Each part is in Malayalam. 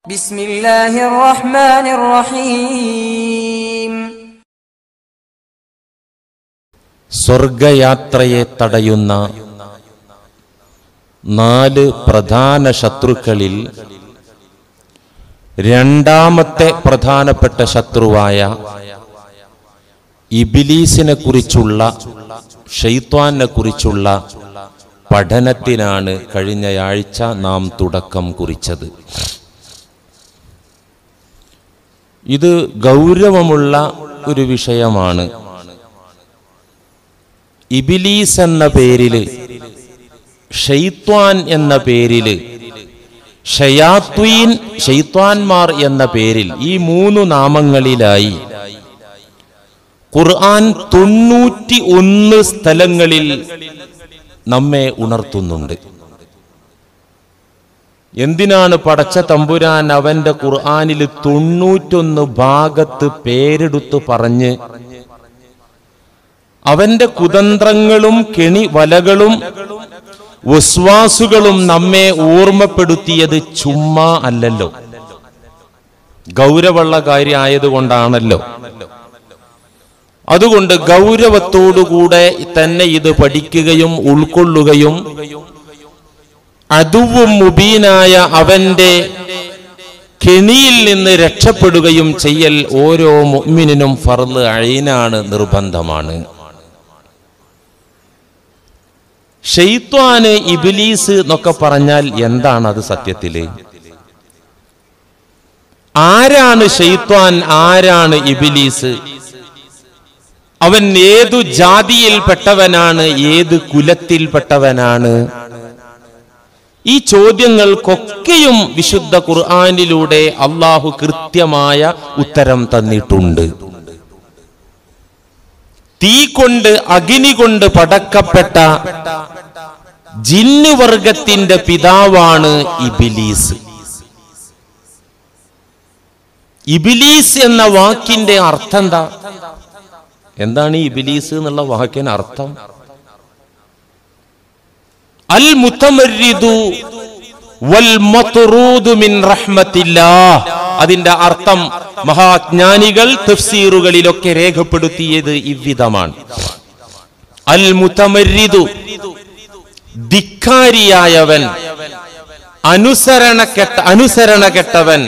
بسم الله الرحمن الرحيم സ്വർഗയാത്രയെ തടയുന്ന നാല് പ്രധാന ശത്രുക്കളിൽ രണ്ടാമത്തെ പ്രധാനപ്പെട്ട ശത്രുവായ ഇബിലീസിനെ കുറിച്ചുള്ള ഷെയ്ത്വാനെ കുറിച്ചുള്ള പഠനത്തിനാണ് കഴിഞ്ഞയാഴ്ച നാം തുടക്കം കുറിച്ചത് ഇത് ഗൗരവമുള്ള ഒരു വിഷയമാണ് ഇബിലീസ് എന്ന പേരില് ഷെയ്ത്വാൻ എന്ന പേരില് ഷയാത്വീൻ ഷെയ്ത്വാൻമാർ എന്ന പേരിൽ ഈ മൂന്ന് നാമങ്ങളിലായി ഖുർആൻ തൊണ്ണൂറ്റി ഒന്ന് സ്ഥലങ്ങളിൽ നമ്മെ ഉണർത്തുന്നുണ്ട് എന്തിനാണ് പടച്ച തമ്പുരാൻ അവന്റെ ഖുർആനിൽ തൊണ്ണൂറ്റൊന്ന് ഭാഗത്ത് പേരെടുത്തു പറഞ്ഞ് അവന്റെ കുതന്ത്രങ്ങളും കെണി വലകളും വസ്വാസുകളും നമ്മെ ഓർമ്മപ്പെടുത്തിയത് ചുമ്മാ അല്ലല്ലോ ഗൗരവമുള്ള കാര്യമായതുകൊണ്ടാണല്ലോ അതുകൊണ്ട് ഗൗരവത്തോടുകൂടെ തന്നെ ഇത് പഠിക്കുകയും ഉൾക്കൊള്ളുകയും അതുവും മുബീനായ അവന്റെ കെണിയിൽ നിന്ന് രക്ഷപ്പെടുകയും ചെയ്യൽ ഓരോ മുഅ്മിനിനും ഫർള് അഴീനാണ് നിർബന്ധമാണ് ഷെയ്ത്വാന് ഇബിലീസ് എന്നൊക്കെ പറഞ്ഞാൽ എന്താണ് അത് സത്യത്തില് ആരാണ് ഷെയ്ത്വാൻ ആരാണ് ഇബിലീസ് അവൻ ഏതു ജാതിയിൽപ്പെട്ടവനാണ് ഏത് കുലത്തിൽപ്പെട്ടവനാണ് ഈ ചോദ്യങ്ങൾക്കൊക്കെയും വിശുദ്ധ ഖുർആാനിലൂടെ അള്ളാഹു കൃത്യമായ ഉത്തരം തന്നിട്ടുണ്ട് തീ കൊണ്ട് അഗ്നി കൊണ്ട് പടക്കപ്പെട്ട ജിന്നുവർഗത്തിന്റെ പിതാവാണ് ഇബിലീസ് ഇബിലീസ് എന്ന വാക്കിന്റെ അർത്ഥം എന്താ എന്താണ് ഈ ഇബിലീസ് എന്നുള്ള വാക്കിന് അർത്ഥം അൽ മുത്തമരിദു വൽ മത്റൂദു മിൻ റഹ്മത്തില്ലാഹ് അതിന്റെ അർത്ഥം മഹാജ്ഞാനികൾ തഫ്സീറുകളിലൊക്കെ രേഖപ്പെടുത്തിയത് ഇவ்விதമാണ് അൽ മുത്തമരിദു ധിക്കാരിയായവൻ അനുസരണ കെട്ട അനുസരണ കെട്ടവൻ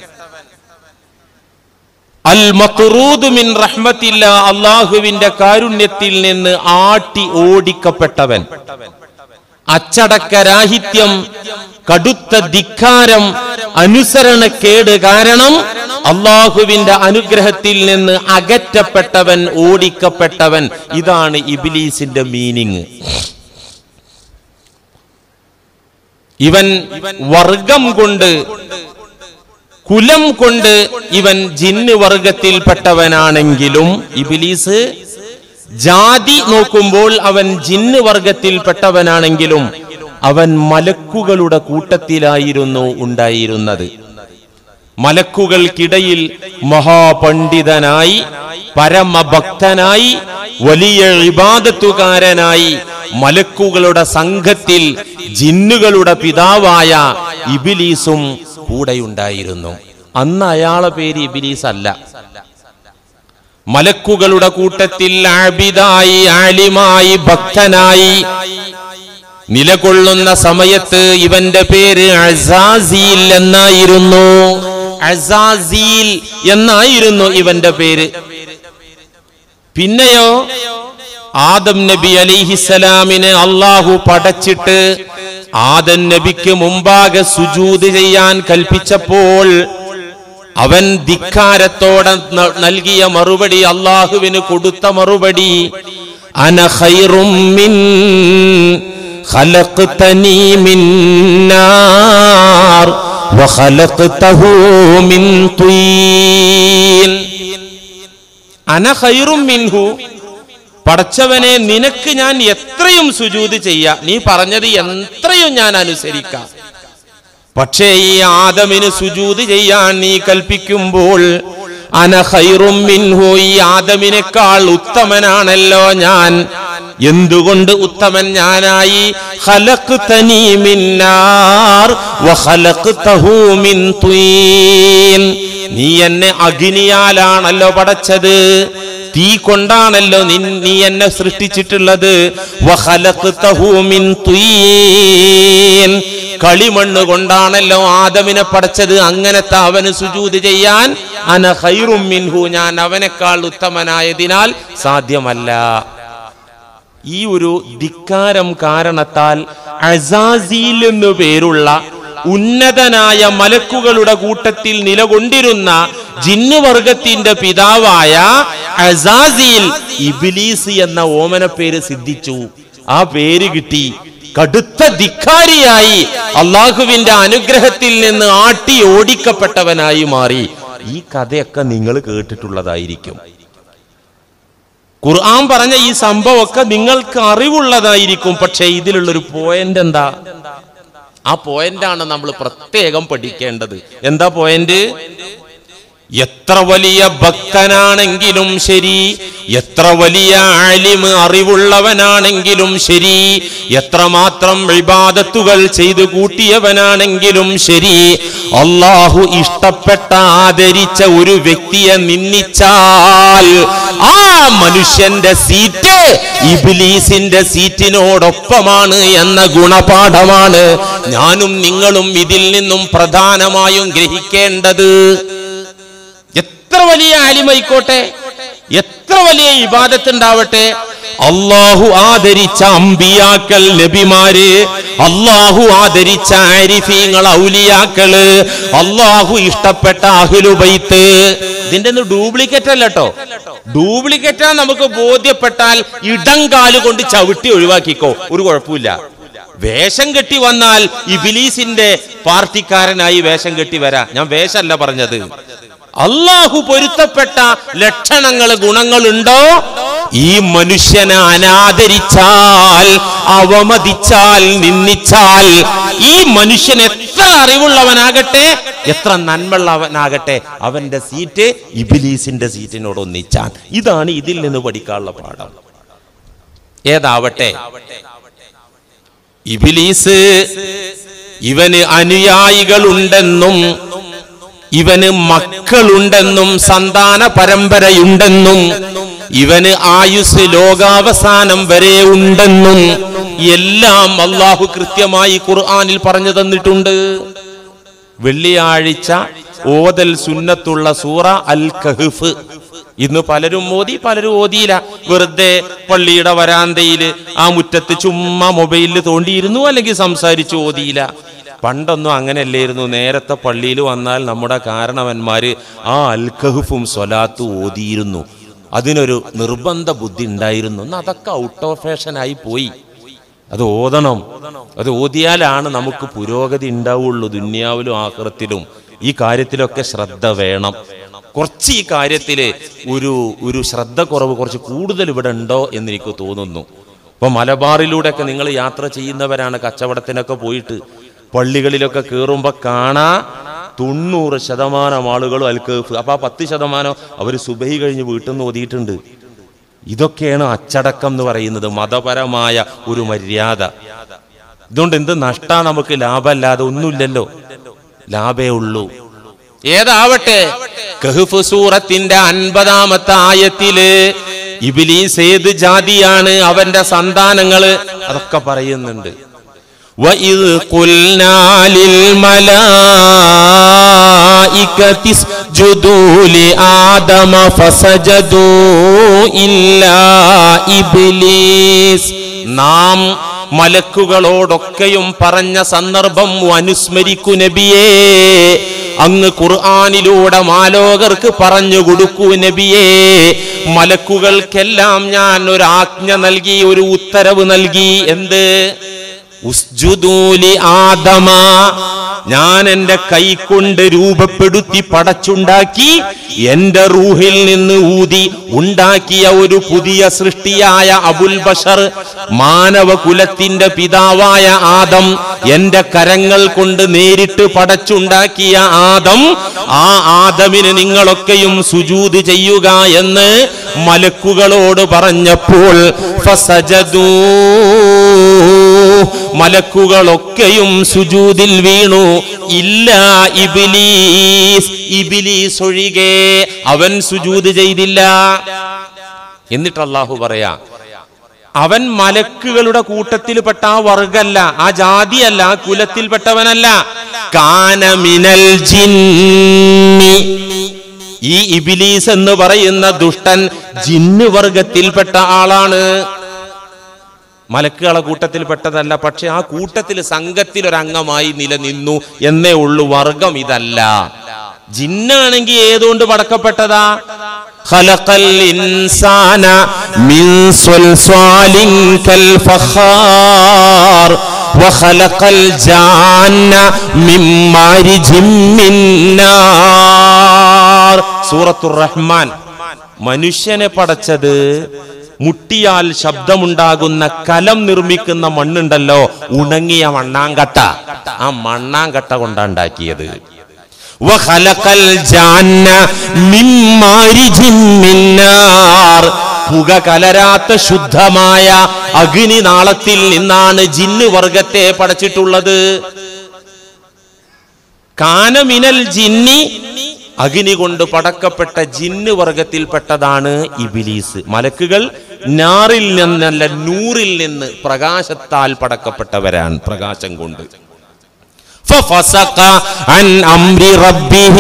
അൽ മത്റൂദു മിൻ റഹ്മത്തില്ല അള്ളാഹുവിന്റെ കാരുണ്യത്തിൽ നിന്ന് ആട്ടി ഓടിക്കപ്പെട്ടവൻ അച്ചടക്കരാഹിത്യം കടുത്ത ധിക്കാരം അനുസരണക്കേട് കാരണം അള്ളാഹുവിന്റെ അനുഗ്രഹത്തിൽ നിന്ന് അകറ്റപ്പെട്ടവൻ ഓടിക്കപ്പെട്ടവൻ ഇതാണ് ഇബിലീസിന്റെ മീനിങ് ഇവൻ വർഗം കൊണ്ട് കുലം കൊണ്ട് ഇവൻ ജിന്ന് വർഗത്തിൽപ്പെട്ടവനാണെങ്കിലും ഇബിലീസ് ജാതി നോക്കുമ്പോൾ അവൻ ജിന്ന് വർഗത്തിൽപ്പെട്ടവനാണെങ്കിലും അവൻ മലക്കുകളുടെ കൂട്ടത്തിലായിരുന്നു ഉണ്ടായിരുന്നത് മലക്കുകൾക്കിടയിൽ മഹാപണ്ഡിതനായി പരമഭക്തനായി വലിയ ഇബാദത്തുകാരനായി മലക്കുകളുടെ സംഘത്തിൽ ജിന്നുകളുടെ പിതാവായ ഇബിലീസും കൂടെയുണ്ടായിരുന്നു അന്ന് അയാളെ പേര് ഇബിലീസ് അല്ല മലക്കുകളുടെ കൂട്ടത്തിൽ ആബിദായി ആലിമായി ഭക്തനായി നിലകൊള്ളുന്ന സമയത്ത് ഇവന്റെ പേര് അസാസീൽ എന്നായിരുന്നു അസാസീൽ എന്നായിരുന്നു ഇവന്റെ പേര് പിന്നെയോ ആദം നബി അലിഹിസലാമിനെ അള്ളാഹു പടച്ചിട്ട് ആദം നബിക്ക് മുമ്പാകെ സുജൂത് ചെയ്യാൻ കൽപ്പിച്ചപ്പോൾ അവൻ ധിക്കാരത്തോടെ ന- നൽകിയ മറുപടി അള്ളാഹുവിന് കൊടുത്ത മറുപടി അന ഖൈറും മിൻ ഖലഖ്തനി മിൻ നാർ വഖലഖ്തഹു മിൻ തീൻ അന ഖൈറും മിൻഹു പടച്ചവനെ നിനക്ക് ഞാൻ എത്രയും സുജൂത് ചെയ്യാ നീ പറഞ്ഞത് എത്രയും ഞാൻ അനുസരിക്കാം പക്ഷേ ഈ ആദമിന് സുജൂത് ചെയ്യാൻ നീ കൽപ്പിക്കുമ്പോൾ അന ഖൈറും മിൻഹു ഈ ആദമിനേക്കാൾ ഉത്തമനാണല്ലോ ഞാൻ എന്തുകൊണ്ട് ഉത്തമൻ ഞാനായി ഖലഖ്തനീ മിൻ നാർ വഖലഖ്തഹു മിൻ തീൻ നീ എന്നെ അഗ്നിയാലാണല്ലോ പടച്ചത് തീ കൊണ്ടാണല്ലോ നിൻ- നീ എന്നെ സൃഷ്ടിച്ചിട്ടുള്ളത് വഖലഖ്തഹു മിൻ തീൻ കളിമണ്ണ് കൊണ്ടാണല്ലോ ആദമിനെ പടച്ചത് അങ്ങനത്തെ അവന് സുജൂത് ചെയ്യാൻ അന ഖൈറും മിൻഹു ഞാൻ അവനേക്കാൾ ഉത്തമനായതിനാൽ സാധ്യമല്ല ഈ ഒരു ധിക്കാരം കാരണത്താൽ അസാസീൽ എന്നു പേരുള്ള ഉന്നതനായ മലക്കുകളുടെ കൂട്ടത്തിൽ നിലകൊണ്ടിരുന്ന ജിന്നുവർഗത്തിന്റെ പിതാവായ അസാസീൽ ഇബിലീസ് എന്ന ഓമന പേര് സിദ്ധിച്ചു ആ പേര് കിട്ടി കടുത്ത ധിക്കാരിയായി അള്ളാഹുവിന്റെ അനുഗ്രഹത്തിൽ നിന്ന് ആട്ടി ഓടിക്കപ്പെട്ടവനായി മാറി ഈ കഥയൊക്കെ നിങ്ങൾ കേട്ടിട്ടുള്ളതായിരിക്കും ഖുർആൻ പറഞ്ഞ ഈ സംഭവമൊക്കെ നിങ്ങൾക്ക് അറിവുള്ളതായിരിക്കും പക്ഷേ ഇതിലുള്ളൊരു പോയിന്റ് എന്താ ആ പോയിന്റാണ് നമ്മൾ പ്രത്യേകം പഠിക്കേണ്ടത് എന്താ പോയിന്റ് എത്ര വലിയ ഭക്തനാണെങ്കിലും ശരി എത്ര വലിയ ആലിമ് അറിവുള്ളവനാണെങ്കിലും ശരി എത്രമാത്രം വിവാദത്തുകൾ ചെയ്തു കൂട്ടിയവനാണെങ്കിലും ശരി അള്ളാഹു ഇഷ്ടപ്പെട്ട ആദരിച്ച ഒരു വ്യക്തിയെ നിന്ദിച്ചാൽ ആ മനുഷ്യന്റെ സീറ്റ് ഇബിലീസിന്റെ സീറ്റിനോടൊപ്പമാണ് എന്ന ഗുണപാഠമാണ് ഞാനും നിങ്ങളും ഇതിൽ നിന്നും പ്രധാനമായും ഗ്രഹിക്കേണ്ടത് എത്ര വലിയ ആലിമായിക്കോട്ടെ എത്ര വലിയ ഇബാദത്ത് ഉണ്ടാവട്ടെ അള്ളാഹു ആദരിച്ച അമ്പിയാക്കൾ നബിമാര് അള്ളാഹു ആദരിച്ച ആരിഫീങ്ങൾ ഔലിയാക്കള് അള്ളാഹു ഇഷ്ടപ്പെട്ട അഹ്ലുബൈത്ത് ഇതിന്റെ ഒന്നും ഡ്യൂപ്ലിക്കേറ്റ് അല്ല കേട്ടോ ഡ്യൂപ്ലിക്കേറ്റാ നമുക്ക് ബോധ്യപ്പെട്ടാൽ ഇടം കാല് കൊണ്ട് ചവിട്ടി ഒഴിവാക്കിക്കോ ഒരു കുഴപ്പമില്ല വേഷം കെട്ടി വന്നാൽ ഇബിലീസിന്റെ പാർട്ടിക്കാരനായി വേഷം കെട്ടി വരാ ഞാൻ വേഷമല്ല പറഞ്ഞത് അള്ളാഹു പൊരുത്തപ്പെട്ട ലക്ഷണങ്ങൾ ഗുണങ്ങളുണ്ടോ ഈ മനുഷ്യനെ അനാദരിച്ചാൽ അവമതിച്ചാൽ നിന്ദിച്ചാൽ ഈ മനുഷ്യൻ എത്ര അറിവുള്ളവനാകട്ടെ എത്ര നന്മയുള്ളവനാകട്ടെ അവന്റെ സീറ്റ് ഇബിലീസിന്റെ സീറ്റിനോട് ഒന്നിച്ചാൽ ഇതാണ് ഇതിൽ നിന്ന് പഠിക്കാനുള്ള പാഠം ഏതാവട്ടെ ഇബിലീസ് ഇവന് അനുയായികളുണ്ടെന്നും ഇവന് മക്കളുണ്ടെന്നും സന്താന പരമ്പരയുണ്ടെന്നും ഇവന് ആയുസ് ലോകാവസാനം വരെ ഉണ്ടെന്നും എല്ലാം അള്ളാഹു കൃത്യമായി ഖുർആനിൽ പറഞ്ഞു തന്നിട്ടുണ്ട് വെള്ളിയാഴ്ച ഓതൽ സുന്നത്തുള്ള സൂറ അൽ കഹ്ഫ് ഇന്ന് പലരും ഓതി പലരും ഓതിയില്ല വെറുതെ പള്ളിയുടെ വരാന്തയില് ആ മുറ്റത്ത് ചുമ്മാ മൊബൈലിൽ തോണ്ടിയിരുന്നു അല്ലെങ്കിൽ സംസാരിച്ചു ഓതിയില്ല പണ്ടൊന്നും അങ്ങനെയല്ലായിരുന്നു നേരത്തെ പള്ളിയിൽ വന്നാൽ നമ്മുടെ കാരണവന്മാര് ആ അൽക്കഹുഫും സ്വലാത്തും ഓതിയിരുന്നു അതിനൊരു നിർബന്ധ ബുദ്ധി ഉണ്ടായിരുന്നു ഇന്ന് അതൊക്കെ ഔട്ട് ഓഫ് ഫാഷനായി പോയി അത് ഓതണം അത് ഓതിയാലാണ് നമുക്ക് പുരോഗതി ഉണ്ടാവുള്ളൂ ദുന്യാവിലും ആഹ്റത്തിലും ഈ കാര്യത്തിലൊക്കെ ശ്രദ്ധ വേണം കുറച്ച് ഈ കാര്യത്തിൽ ഒരു ഒരു ശ്രദ്ധ കുറവ് കുറച്ച് കൂടുതൽ ഇവിടെ ഉണ്ടോ എന്ന് എനിക്ക് തോന്നുന്നു ഇപ്പൊ മലബാറിലൂടെയൊക്കെ നിങ്ങൾ യാത്ര ചെയ്യുന്നവരാണ് കച്ചവടത്തിനൊക്കെ പോയിട്ട് പള്ളികളിലൊക്കെ കയറുമ്പോൾ കാണാ തൊണ്ണൂറ് ശതമാനം ആളുകളും അൽക്കേഫ് അപ്പൊ ആ പത്ത് ശതമാനം അവർ സുബഹി കഴിഞ്ഞ് വീട്ടിൽ നിന്ന് ഓതിയിട്ടുണ്ട് ഇതൊക്കെയാണ് അച്ചടക്കം എന്ന് പറയുന്നത് മതപരമായ ഒരു മര്യാദ ഇതുകൊണ്ട് എന്ത് നഷ്ടാ നമുക്ക് ലാഭമല്ലാതെ ഒന്നുമില്ലല്ലോ ലാഭേ ഉള്ളൂ ഏതാവട്ടെ കഹ്ഫ് സൂറത്തിന്റെ അൻപതാമത്തെ ആയത്തില് ഇബിലീസ് ഏത് ജാതിയാണ് അവന്റെ സന്താനങ്ങള് അതൊക്കെ പറയുന്നുണ്ട് وَإِذْ قُلْنَا لِلْمَلَائِكَةِ اسْجُدُوا لِآدَمَ فَسَجَدُوا إِلَّا إِبْلِيسَ നാം മലക്കുകളോടൊക്കെയും പറഞ്ഞ സന്ദർഭം അനുസ്മരിക്കു നബിയേ അങ്ങ് ഖുർആാനിലൂടെ മാലോകർക്ക് പറഞ്ഞു കൊടുക്കൂ നബിയേ മലക്കുകൾക്കെല്ലാം ഞാൻ ഒരു ആജ്ഞ നൽകി ഒരു ഉത്തരവ് നൽകി എന്ത് ഉസ്ജുദൂലി ആദമ ഞാൻ എന്റെ കൈകൊണ്ട് രൂപപ്പെടുത്തി പടച്ചുണ്ടാക്കി എന്റെ റൂഹിൽ നിന്ന് ഊതി ഉണ്ടാക്കിയ ഒരു പുതിയ സൃഷ്ടിയായ അബുൽ ബഷർ മാനവ കുലത്തിന്റെ പിതാവായ ആദം എന്റെ കരങ്ങൾ കൊണ്ട് നേരിട്ട് പടച്ചുണ്ടാക്കിയ ആദം ആ ആദമിന് നിങ്ങളൊക്കെയും സുജൂത് ചെയ്യുക എന്ന് മലക്കുകളോട് പറഞ്ഞപ്പോൾ ഫസജദൂ മലക്കുകളൊക്കെയും സുജൂതിൽ വീണു ഇല്ല ഇബിലീസ് ഇബിലീസ് ഒഴികെ അവൻ സുജൂത് ചെയ്തില്ല എന്നിട്ട് അള്ളാഹു പറയാ അവൻ മലക്കുകളുടെ കൂട്ടത്തിൽപ്പെട്ട ആ വർഗല്ല ആ ജാതിയല്ല ആ കുലത്തിൽപ്പെട്ടവനല്ല കാനമിനൽ ജിന്നി ഈ ഇബിലീസ് എന്ന് പറയുന്ന ദുഷ്ടൻ ജിന്ന് വർഗത്തിൽപ്പെട്ട ആളാണ് മലക്കുകളെ കൂട്ടത്തിൽപ്പെട്ടതല്ല പക്ഷെ ആ കൂട്ടത്തിൽ സംഘത്തിൽ ഒരു അംഗമായി നിലനിന്നു എന്നേ ഉള്ളൂ വർഗം ഇതല്ല ജിന്നാണെങ്കിൽ ഏതുകൊണ്ട് പടക്കപ്പെട്ടതാ ഖലഖൽ ഇൻസാന മിൻ സ്വൽസ്വാലിൻ കൽ ഫഖാർ വഖലഖൽ ജാന്ന മിൻ മാരിജിൻ മിൻ നാർ സൂറത്തുർ റഹ്മാൻ മനുഷ്യനെ പടച്ചത് മുട്ടിയാൽ ശബ്ദമുണ്ടാകുന്ന കലം നിർമ്മിക്കുന്ന മണ്ണുണ്ടല്ലോ ഉണങ്ങിയ മണ്ണാങ്കട്ട ആ മണ്ണാങ്കട്ട കൊണ്ടാണ്ടാക്കിയത് വഖലഖൽ ജാന്ന മിൻ മാരിജിൻ മിൻ നാർ. പുക കലരാത്ത ശുദ്ധമായ അഗ്നിനാളത്തിൽ നിന്നാണ് ജിന്ന് വർഗത്തെ പടച്ചിട്ടുള്ളത് കാനമിനൽ ജിന്നി അഗ്നി കൊണ്ട് പടക്കപ്പെട്ട ജിന്ന് വർഗത്തിൽപ്പെട്ടതാണ് ഇബിലീസ് മലക്കുകൾ നാറിൽ നിന്നല്ല നൂറിൽ നിന്ന് പ്രകാശത്താൽ പടക്കപ്പെട്ടവരാണ് പ്രകാശം കൊണ്ട് ففسق عن أمر ربه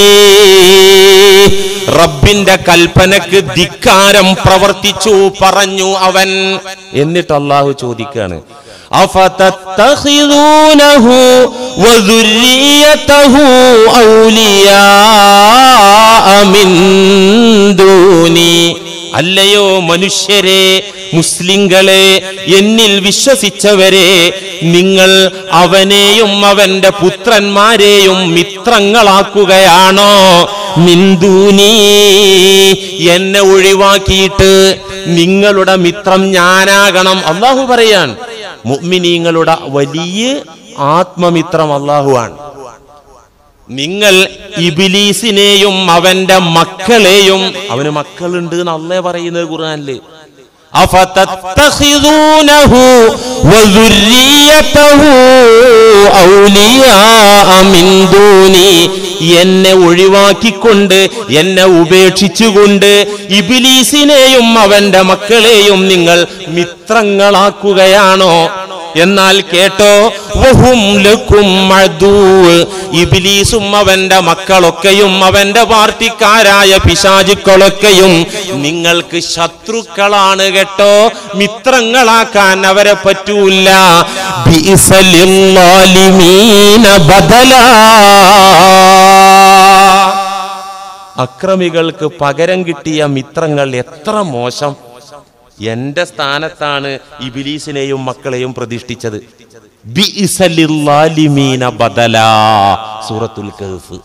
റബ്ബിന്റെ കൽപ്പനക്ക് ധിക്കാരം പ്രവർത്തിച്ചു പറഞ്ഞു അവൻ എന്നിട്ട് അള്ളാഹു ചോദിക്കാണ് أفتتخذونه وذريته أولياء من دوني അല്ലയോ മനുഷ്യരെ മുസ്ലിങ്ങളെ എന്നിൽ വിശ്വസിച്ചവരെ നിങ്ങൾ അവനെയും അവന്റെ പുത്രന്മാരെയും മിത്രങ്ങളാക്കുകയാണോ മിന്ദൂനി എന്നെ ഒഴിവാക്കിയിട്ട് നിങ്ങളുടെ മിത്രം ഞാനാകണം അള്ളാഹു പറയാൻ മുഅ്മിനീങ്ങളുടെ വലിയ ആത്മമിത്രം അള്ളാഹുവാണ് നിങ്ങൾ ഇബിലീസിനെയും അവന്റെ മക്കളെയും അവന് മക്കളുണ്ട് എന്ന് അള്ളേ പറയുന്നത് ഖുർആനില് أفتتخذونه وذريته أولياء من دوني എന്നെ ഒഴിവാക്കിക്കൊണ്ട് എന്നെ ഉപേക്ഷിച്ചുകൊണ്ട് ഇബിലീസിനെയും അവന്റെ മക്കളെയും നിങ്ങൾ മിത്രങ്ങളാക്കുകയാണോ എന്നാൽ കേട്ടോ വഹും ലക്കും അദൂവ്. ഇബ്ലീസും അവന്റെ മക്കളൊക്കെയും അവന്റെ പാർട്ടിക്കാരായ പിശാചുക്കളൊക്കെയും നിങ്ങൾക്ക് ശത്രുക്കളാണ് കേട്ടോ മിത്രങ്ങളാക്കാൻ അവരെ പറ്റൂല ബിഇസലില്ലാലിമീന ബദലാ. അക്രമികൾക്ക് പകരം കിട്ടിയ മിത്രങ്ങൾ എത്ര മോശം എന്റെ സ്ഥാനത്താണ് ഇബിലീസിനെയും മക്കളെയും പ്രതിഷ്ഠിച്ചത് ബിഇസലില്ലാലിമീന ബദലാ. സൂറത്തുൽ കഹ്ഫ്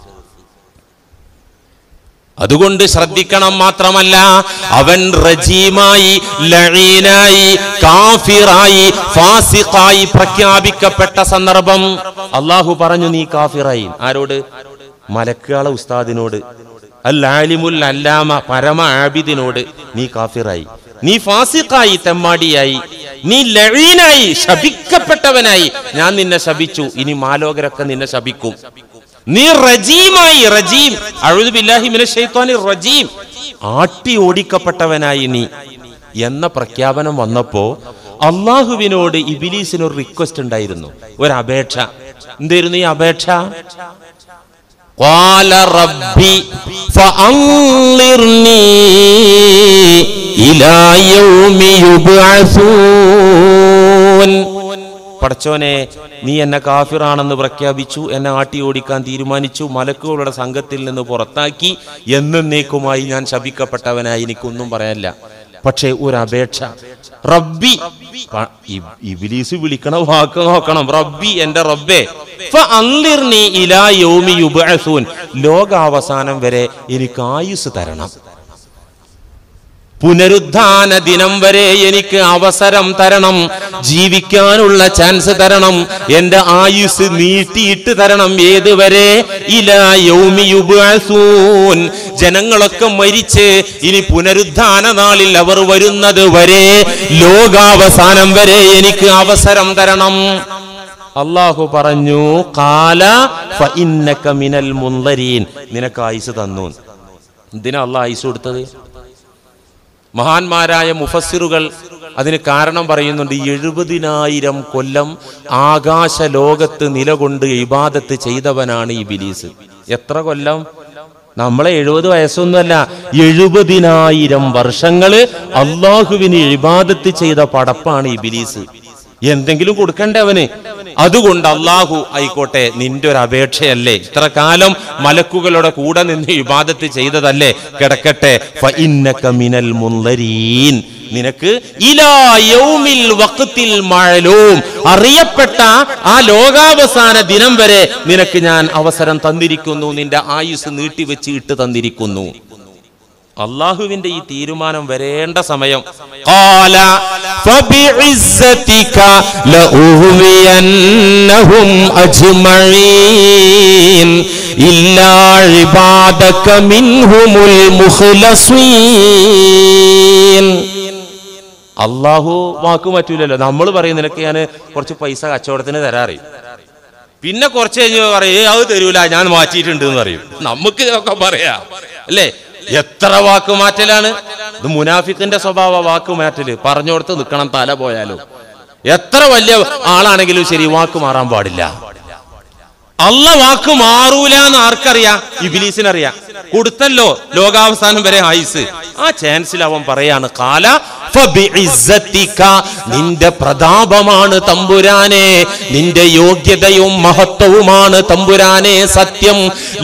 അതുകൊണ്ട് ശ്രദ്ധിക്കണം മാത്രമല്ല അവൻ റജീമായി ലഈനായി കാഫിറായി ഫാസിഖായി പ്രഖ്യാപിക്കപ്പെട്ട സന്ദർഭം അള്ളാഹു പറഞ്ഞു നീ കാഫിറായി ആരോട് മലക്കുകളെ ഉസ്താദിനോട് അൽ ആലിമുൽ അല്ലാമ പരമ ആബിദിനോട് നീ കാഫിറായി നീ ഫാസിഖായി തെമ്മാടിയായി നീ ലഴീനായി ശപിക്കപ്പെട്ടവനായി ഞാൻ നിന്നെ ശപിച്ചു ഇനി മാലോകരൊക്കെ നിന്നെ ശപിക്കും നീ റജീമായി റജീം അഴുതു ബില്ലാഹി മിനശ് ശൈത്വാനി റജീം ആട്ടി ഓടിക്കപ്പെട്ടവനായി നീ എന്ന പ്രഖ്യാപനം വന്നപ്പോ അള്ളാഹുവിനോട് ഇബിലീസിന് ഒരു റിക്വസ്റ്റ് ഉണ്ടായിരുന്നു ഒരു അപേക്ഷ എന്തായിരുന്നു ഈ അപേക്ഷ قال ربي فأنظرني إلى يوم يبعثون പടച്ചോനെ നീ എന്നെ കാഫിറാണെന്ന് പ്രഖ്യാപിച്ചു എന്നെ ആട്ടി ഓടിക്കാൻ തീരുമാനിച്ചു മലക്കുകളുടെ സംഘത്തിൽ നിന്ന് പുറത്താക്കി എന്നേക്കുമായി ഞാൻ ശപിക്കപ്പെട്ടവനായി എനിക്കൊന്നും പറയാനില്ല പക്ഷേ ഒരു അപേക്ഷ റബ്ബി പ- ഇ- ഇബ്ലീസ് വിളിക്കണ വാക്ക് നോക്കണം റബ്ബി എന്റെ റബ്ബേ ഫഅൻളിർനി ഇലാ യൗമി യുബ്അസൂൻ ലോകാവസാനം വരെ എനിക്ക് ആയുസ് തരണം പുനരുദ്ധാന ദിനം വരെ എനിക്ക് അവസരം തരണം ജീവിക്കാനുള്ള ചാൻസ് തരണം എന്റെ ആയുസ് നീട്ടിയിട്ട് തരണം ഏതുവരെ ഇലാ യൗമി യുബ്അസൂൻ ജനങ്ങളൊക്കെ മരിച്ച് ഇനി പുനരുദ്ധാന നാളിൽ അവർ വരുന്നത് വരെ ലോകാവസാനം വരെ എനിക്ക് അവസരം തരണം അള്ളാഹു പറഞ്ഞു കാല ഫഇന്നക മിനൽ മുൻദരീൻ നിനക്ക് ആയുസ് തന്നു എന്തിനാ അള്ളാഹ് ആയുസ് കൊടുത്തത് മഹാന്മാരായ മുഫസ്സിറുകൾ അതിന് കാരണം പറയുന്നുണ്ട് എഴുപതിനായിരം കൊല്ലം ആകാശ ലോകത്ത് നിലകൊണ്ട് ഇബാദത്ത് ചെയ്തവനാണ് ഈ ബിലീസ് എത്ര കൊല്ലം നമ്മളെ എഴുപത് വയസ്സൊന്നുമല്ല എഴുപതിനായിരം വർഷങ്ങള് അള്ളാഹുവിന് ഇബാദത്ത് ചെയ്ത പടപ്പാണ് ഈ ബിലീസ് എന്തെങ്കിലും കൊടുക്കണ്ടേ അവന് അതുകൊണ്ട് അള്ളാഹു ആയിക്കോട്ടെ നിന്റെ ഒരു അപേക്ഷയല്ലേ ഇത്ര കാലം മലക്കുകളുടെ കൂടെ നിന്ന് ഇബാദത്ത് ചെയ്തതല്ലേ കിടക്കട്ടെ ഫഇന്നക മിനൽ മുൻദരീൻ നിനക്ക് ഇലാ യൗമിൽ വഖത്തിൽ മഅലൂം അറിയപ്പെട്ട ആ ലോകാവസാന ദിനം വരെ നിനക്ക് ഞാൻ അവസരം തന്നിരിക്കുന്നു നിന്റെ ആയുസ് നീട്ടിവെച്ച് ഇട്ട് തന്നിരിക്കുന്നു അള്ളാഹുവിന്റെ ഈ തീരുമാനം വരേണ്ട സമയം قال فبعزتك لأغوينهم أجمعين إلا عبادك منهم المخلصين അള്ളാഹു വാക്ക് പറ്റൂലല്ലോ നമ്മൾ പറയും നിനക്ക് ഞാൻ കുറച്ച് പൈസ കച്ചവടത്തിന് തരാറിയും പിന്നെ കുറച്ച് കഴിഞ്ഞ് പറയും "ഏയ് അത് തരൂല ഞാൻ മാറ്റിയിട്ടുണ്ട് എന്ന് പറയും നമുക്ക് ഇതൊക്കെ പറയാ അല്ലേ എത്ര വാക്ക് മാറ്റലാണ് ഇത് മുനാഫിക്കിന്റെ സ്വഭാവ വാക്ക് മാറ്റല് പറഞ്ഞോടത്ത് നിൽക്കണം തല പോയാലോ എത്ര വലിയ ആളാണെങ്കിലും ശരി വാക്ക് മാറാൻ പാടില്ല അല്ല വാക്ക് മാറൂല എന്ന് ആർക്കറിയാം ഇബിലീസിനറിയാം കൊടുത്തല്ലോ ലോകാവസാനം വരെ ആയുസ് ആ ചാൻസിൽ അവൻ പറയാണ് കാല ഫബിഇസ്സതിക, നിന്റെ പ്രതാപമാണ് തമ്പുരാനെ നിന്റെ യോഗ്യതയും മഹത്വവുമാണ് തമ്പുരാനെ സത്യം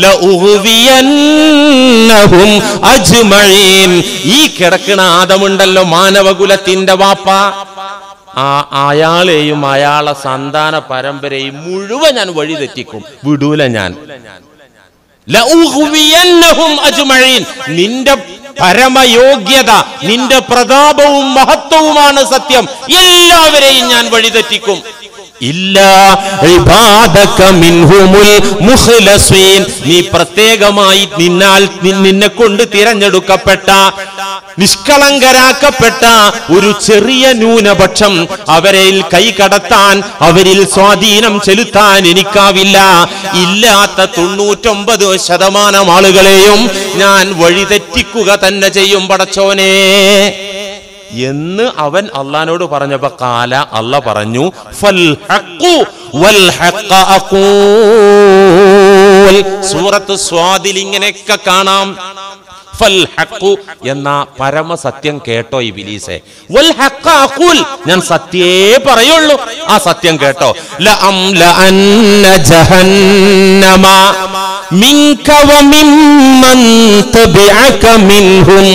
ലഉഹ്വിയന്നഹും അജ്മഈൻ ഈ കിടക്കണ ആദമുണ്ടല്ലോ മാനവകുലത്തിന്റെ വാപ്പ ആ അയാളെയും അയാളെ സന്താന പരമ്പരയും മുഴുവൻ ഞാൻ വഴി തെറ്റിക്കും വിടൂല ഞാൻ ലഉഹ്വിയന്നഹും അജ്മഈൻ. നിന്റെ പരമയോഗ്യത നിന്റെ പ്രതാപവും മഹത്വവുമാണ് സത്യം എല്ലാവരെയും ഞാൻ വഴിതെറ്റിക്കും ഇല്ല ഇബാദക മിൻഹുമുൽ മുഖ്ലസീൻ. നീ പ്രത്യേകമായി നിന്നാൽ നി- നിന്നെ കൊണ്ട് തിരഞ്ഞെടുക്കപ്പെട്ട നിഷ്കളങ്കരാക്കപ്പെട്ട ഒരു ചെറിയ ന്യൂനപക്ഷം അവരിൽ കൈ കടത്താൻ അവരിൽ സ്വാധീനം ചെലുത്താൻ എനിക്കാവില്ല ഇല്ലാത്ത തൊണ്ണൂറ്റൊമ്പത് ശതമാനം ആളുകളെയും ഞാൻ വഴിതെറ്റിക്കുക തന്നെ ചെയ്യും പടച്ചോനെ എന്ന് അവൻ അള്ളഹാനോട് പറഞ്ഞപ്പോ കാല അല്ല പറഞ്ഞു ഫൽ ഹഖു വൽ ഹഖ അഖൂൽ. സൂറത്ത് സ്വാദിൽ ഇങ്ങനെയൊക്കെ കാണാം ഫൽ ഹഖു എന്ന പരമസത്യം കേട്ടോ ഈ ബിലീസെ വൽ ഹഖ അഖൂൽ ഞാൻ സത്യേ പറയുള്ളൂ ആ സത്യം കേട്ടോ ലഅം ലഅന്ന ജഹന്നമ മിൻക വമിമ്മൻ തബിഅക മിൻഹും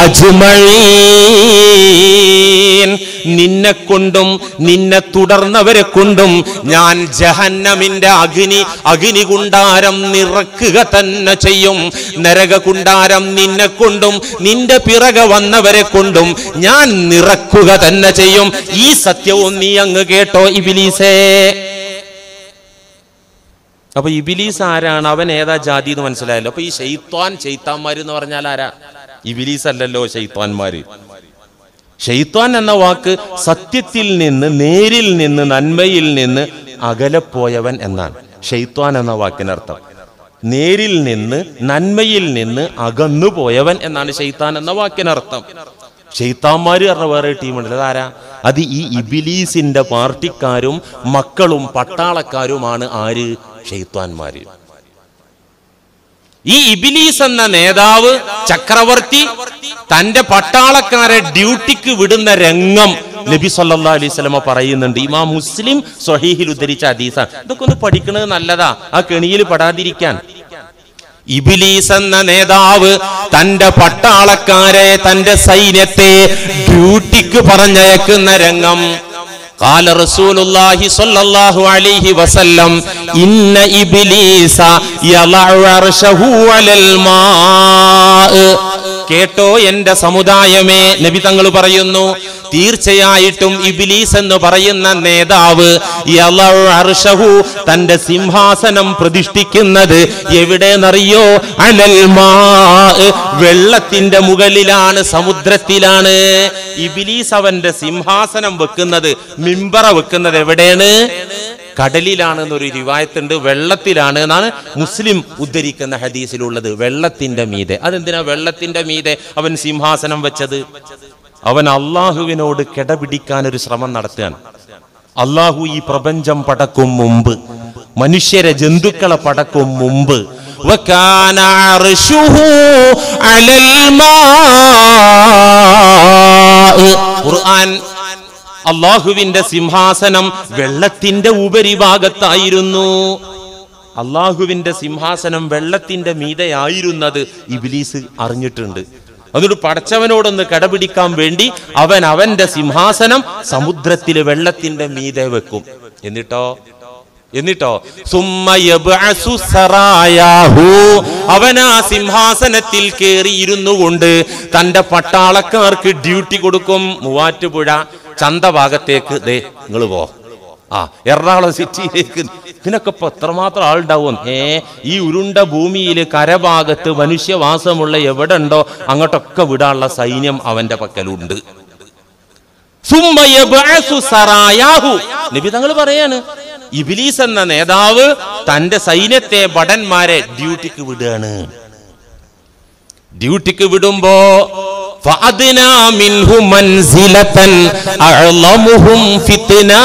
അജ്മഈൻ നിന്നെ കൊണ്ടും നിന്നെ തുടർന്നവരെ കൊണ്ടും ഞാൻ ജഹന്നമിന്റെ അഗ്നി അഗ്നി കുണ്ടാരം നിറക്കുക തന്നെ ചെയ്യും നരക കുണ്ടാരം നിന്നെ കൊണ്ടും നിന്റെ പിറകെ വന്നവരെ കൊണ്ടും ഞാൻ നിറക്കുക തന്നെ ചെയ്യും ഈ സത്യവും നീ അങ്ങ് കേട്ടോ ഇബിലീസേ അപ്പൊ ഇബിലീസ് ആരാണ് അവൻ ഏതാ ജാതി എന്ന് മനസ്സിലായല്ലോ അപ്പൊ ഈ ഷെയ്ത്താൻ ഷെയ്ത്താന്മാര് എന്ന് പറഞ്ഞാൽ ആരാ ഇബിലീസ് അല്ലല്ലോ ഷെയ്ത്താന്മാര് ഷെയ്ത്താൻ എന്ന വാക്ക് സത്യത്തിൽ നിന്ന് നേരിൽ നിന്ന് നന്മയിൽ നിന്ന് അകലപ്പോയവൻ എന്നാണ് ഷെയ്ത്താൻ എന്ന വാക്കിനർത്ഥം നേരിൽ നിന്ന് നന്മയിൽ നിന്ന് അകന്നു പോയവൻ എന്നാണ് ഷെയ്ത്താൻ എന്ന വാക്കിനർത്ഥം ഷെയ്ത്താന്മാര് പറഞ്ഞ വേറെ ടീമുണ്ട് അതാരാ അത് ഈ ഇബിലീസിന്റെ പാർട്ടിക്കാരും മക്കളും പട്ടാളക്കാരുമാണ് ആര് ഷെയ്ത്താന്മാര് ഈ ഇബിലീസ് എന്ന നേതാവ് ചക്രവർത്തി തന്റെ പട്ടാളക്കാരെ ഡ്യൂട്ടിക്ക് വിടുന്ന രംഗം നബി സല്ലാ അലൈഹി സ്വലമ പറയുന്നുണ്ട് ഇമാം മുസ്ലിം സ്വഹീഹിൽ ഉദ്ധരിച്ച ഹദീസാണ് ഇതൊക്കെ ഒന്ന് പഠിക്കുന്നത് നല്ലതാ ആ കെണിയിൽ പെടാതിരിക്കാൻ ഇബിലീസ് എന്ന നേതാവ് തന്റെ പട്ടാളക്കാരെ തന്റെ സൈന്യത്തെ ഡ്യൂട്ടിക്ക് ഡ്യൂട്ടിക്ക് പറഞ്ഞയക്കുന്ന രംഗം قال رسول الله صلى الله عليه وسلم إن إبليس يضع عرشه على الماء കേട്ടോ എന്റെ സമുദായമേ നബി തങ്ങൾ പറയുന്നു തീർച്ചയായിട്ടും ഇബിലീസ് എന്ന് പറയുന്ന നേതാവ് യളഉ അർശഹു തന്റെ സിംഹാസനം പ്രതിഷ്ഠിക്കുന്നത് എവിടെയെന്നറിയോ അലൽ മാ വെള്ളത്തിന്റെ മുകളിലാണ് സമുദ്രത്തിലാണ് ഇബിലീസ് അവന്റെ സിംഹാസനം വെക്കുന്നത് മിമ്പറ വെക്കുന്നത് എവിടെയാണ് കടലിലാണെന്നൊരു റിവായത്തുണ്ട് വെള്ളത്തിലാണ് എന്നാണ് മുസ്ലിം ഉദ്ധരിക്കുന്ന ഹദീസിലുള്ളത് വെള്ളത്തിന്റെ മീതെ അതെന്തിനാ വെള്ളത്തിന്റെ മീതെ അവൻ സിംഹാസനം വെച്ചത് അവൻ അള്ളാഹുവിനോട് കിടപിടിക്കാൻ ഒരു ശ്രമം നടത്തുകയാണ് അള്ളാഹു ഈ പ്രപഞ്ചം പടക്കും മുമ്പ് മനുഷ്യരെ ജന്തുക്കളെ പടക്കും മുമ്പ് وكان عرشه على الماء ഖുർആൻ അള്ളാഹുവിന്റെ സിംഹാസനം വെള്ളത്തിന്റെ ഉപരിഭാഗത്തായിരുന്നു അള്ളാഹുവിന്റെ സിംഹാസനം വെള്ളത്തിന്റെ മീതയായിരുന്നത് ഇബിലീസ് അറിഞ്ഞിട്ടുണ്ട് അതുകൊണ്ട് പടച്ചവനോടൊന്ന് കടപിടിക്കാൻ വേണ്ടി അവൻ അവന്റെ സിംഹാസനം സമുദ്രത്തിലെ വെള്ളത്തിന്റെ മീതെ വെക്കും എന്നിട്ടോ എന്നിട്ടോ സുമ്മ യബ്അസു സറായാഹു. അവൻ ആ സിംഹാസനത്തിൽ കയറിയിരുന്നു കൊണ്ട് തന്റെ പട്ടാളക്കാർക്ക് ഡ്യൂട്ടി കൊടുക്കും മൂവാറ്റുപുഴ ചന്തഭാഗത്തേക്ക് ദേ നിങ്ങൾ പോ ആ എറണാകുളം സിറ്റിയിലേക്ക് ഇതിനൊക്കെ ഇപ്പൊ എത്രമാത്രം ആളുണ്ടാവും ഏ ഈ ഉരുണ്ട ഭൂമിയിൽ കരഭാഗത്ത് മനുഷ്യവാസമുള്ള എവിടെ ഉണ്ടോ അങ്ങോട്ടൊക്കെ വിടാനുള്ള സൈന്യം അവന്റെ പക്കലുണ്ട് സുമ്മ യബ്അസു സറായാഹു. നബി തങ്ങൾ പറയാണ് ഇബിലീസ് എന്ന നേതാവ് തന്റെ സൈന്യത്തെ ഭടന്മാരെ ഡ്യൂട്ടിക്ക് വിടുകയാണ് ഡ്യൂട്ടിക്ക് വിടുമ്പോ فأدنى منه منزلة أعظمهم فتنة.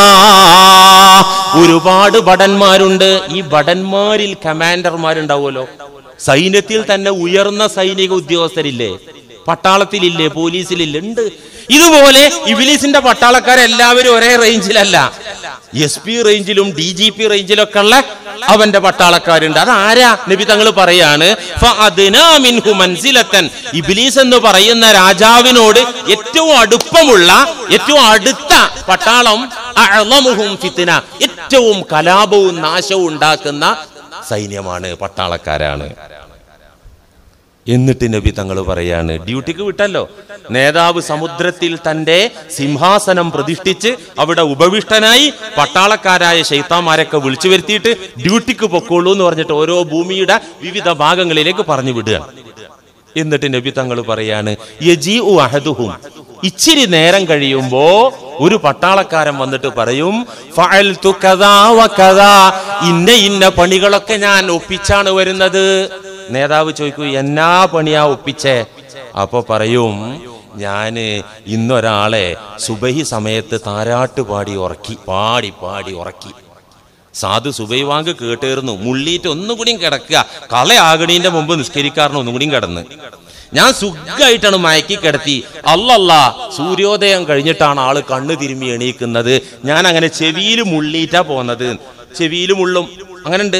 ഒരുപാട് ഭടന്മാരുണ്ട് ഈ ഭടന്മാരിൽ കമാൻഡർമാരുണ്ടാവുമല്ലോ സൈന്യത്തിൽ തന്നെ ഉയർന്ന സൈനിക ഉദ്യോഗസ്ഥരില്ലേ പട്ടാളത്തിലില്ലേ പോലീസിലില്ലേ ഉണ്ട് ഇതുപോലെ ഇബിലീസിന്റെ പട്ടാളക്കാരെല്ലാവരും ഒരേ റേഞ്ചിലല്ല എസ് പി റേഞ്ചിലും ഡി ജി പി റേഞ്ചിലൊക്കെ ഉള്ള അവന്റെ പട്ടാളക്കാരുണ്ട് അതാരാ നബി തങ്ങൾ പറയാണ് ഫഅദ്നാ മിൻഹു മൻസിലത്തൻ. ഇബ്ലീസ് എന്ന് പറയുന്ന രാജാവിനോട് ഏറ്റവും അടുപ്പമുള്ള ഏറ്റവും അടുത്ത പട്ടാളം അഅ്ളമുഹും ഫിത്ന. ഏറ്റവും കലാപവും നാശവും ഉണ്ടാക്കുന്ന സൈന്യമാണ് പട്ടാളക്കാരാണ് എന്നിട്ട് നബി തങ്ങൾ പറയാണ് ഡ്യൂട്ടിക്ക് വിട്ടല്ലോ നേതാവ് സമുദ്രത്തിൽ തന്റെ സിംഹാസനം പ്രതിഷ്ഠിച്ച് അവിടെ ഉപവിഷ്ടനായി പട്ടാളക്കാരായ ശൈത്താന്മാരൊക്കെ വിളിച്ചു വരുത്തിയിട്ട് ഡ്യൂട്ടിക്ക് പൊക്കോളൂ എന്ന് പറഞ്ഞിട്ട് ഓരോ ഭൂമിയുടെ വിവിധ ഭാഗങ്ങളിലേക്ക് പറഞ്ഞു വിടുകയാണ് എന്നിട്ട് നബി തങ്ങൾ പറയാണ് യജീ അഹദുഹും ഇച്ചിരി നേരം കഴിയുമ്പോ ഒരു പട്ടാളക്കാരൻ വന്നിട്ട് പറയും ഫഅൽതു കദാ വ കദാ. ഇന്ന ഇന്ന പണികളൊക്കെ ഞാൻ ഒപ്പിച്ചാണ് വരുന്നത് നേതാവ് ചോദിക്കൂ എന്നാ പണിയാ ഒപ്പിച്ചേ അപ്പൊ പറയും ഞാന് ഇന്നൊരാളെ സുബഹി സമയത്ത് താരാട്ട് പാടി ഉറക്കി പാടി പാടി ഉറക്കി സാധു സുബൈ വാങ്ക് കേട്ടേർന്നു മുള്ളിയിട്ട് ഒന്നുകൂടിയും കിടക്കുക കളയാകണീന്റെ മുമ്പ് നിസ്കരിക്കാറിന് ഒന്നുകൂടിയും കിടന്ന് ഞാൻ സുഖമായിട്ടാണ് മയക്കി കിടത്തി അല്ലല്ല സൂര്യോദയം കഴിഞ്ഞിട്ടാണ് ആള് കണ്ണ് തിരുമ്മി എണീക്കുന്നത് ഞാൻ അങ്ങനെ ചെവിയിൽ മുള്ളിയിട്ടാ പോന്നത് ചെവിയിൽ മുള്ളും അങ്ങനെ ഉണ്ട്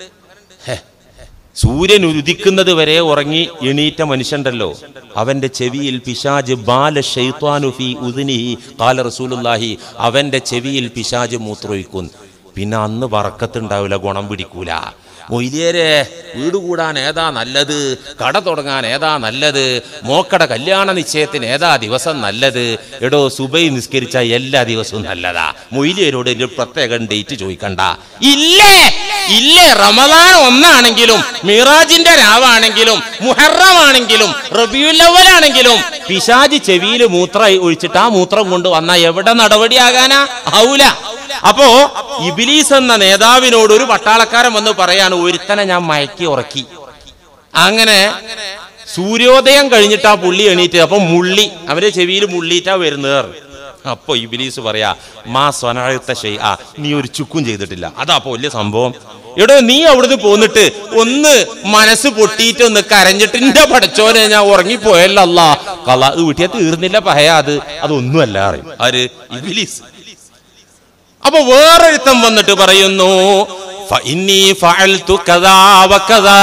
സൂര്യൻ ഉദിക്കുന്നത് വരെ ഉറങ്ങി എണീറ്റ മനുഷ്യണ്ടല്ലോ അവന്റെ ചെവിയിൽ പിശാജ് ബാല ഷെയ്ത്വാനു ഫി ഉദിനിഹി കാല റസൂലുല്ലാഹി അവന്റെ ചെവിയിൽ പിശാജ് മൂത്രമൊഴിക്കും പിന്നെ അന്ന് വറക്കത്തുണ്ടാവില്ല ഗുണം പിടിക്കൂല മൊയ്ലിയരെ വീട് കൂടാൻ ഏതാ നല്ലത് കട തുടങ്ങാൻ ഏതാ നല്ലത് മോക്കട കല്യാണ നിശ്ചയത്തിന് ഏതാ ദിവസം നല്ലത് എടോ സുബൈ നിസ്കരിച്ച എല്ലാ ദിവസവും നല്ലതാ മൊയ്ലിയരോട് ഒരു പ്രത്യേകം ഡേറ്റ് ചോദിക്കണ്ട ഇല്ലേ ഇല്ലേ റമദാൻ ഒന്നാണെങ്കിലും മിറാജിന്റെ രാവാണെങ്കിലും മുഹറമാണെങ്കിലും റബിയുല്ലവലാണെങ്കിലും പിശാജി ചെവിയിൽ മൂത്രം ഒഴിച്ചിട്ട് ആ മൂത്രം കൊണ്ട് വന്ന എവിടെ നടപടിയാകാനാ ആവൂല അപ്പോ ഇബിലീസ് എന്ന നേതാവിനോട് ഒരു പട്ടാളക്കാരൻ വന്ന് പറയാണ് ഒരുത്തനെ ഞാൻ മയക്കി ഉറക്കി അങ്ങനെ സൂര്യോദയം കഴിഞ്ഞിട്ടാ പുള്ളി എണീറ്റ് അപ്പൊ മുള്ളി അവന്റെ ചെവിയിൽ മുള്ളിയിട്ടാ വരുന്നത് അപ്പൊ ഇബിലീസ് പറയാ മാ സ്വനാഴ്ത്ത ഷെയ് ആ നീ ഒരു ചുക്കും ചെയ്തിട്ടില്ല അതാ അപ്പൊ വലിയ സംഭവം എടോ നീ അവിടുന്ന് പോന്നിട്ട് ഒന്ന് മനസ്സ് പൊട്ടിയിട്ട് ഒന്ന് കരഞ്ഞിട്ട് എന്റെ പഠിച്ചോനെ ഞാൻ ഉറങ്ങിപ്പോയല്ല കല വീട്ടിയാ തീർന്നില്ല പഹയ അത് അതൊന്നുമല്ല അറിയും ആര് ഇബിലീസ് അപ്പൊ വേറൊരുത്തം വന്നിട്ട് പറയുന്നു ഫഇന്നീ ഫഅൽതു കദാ വകദാ.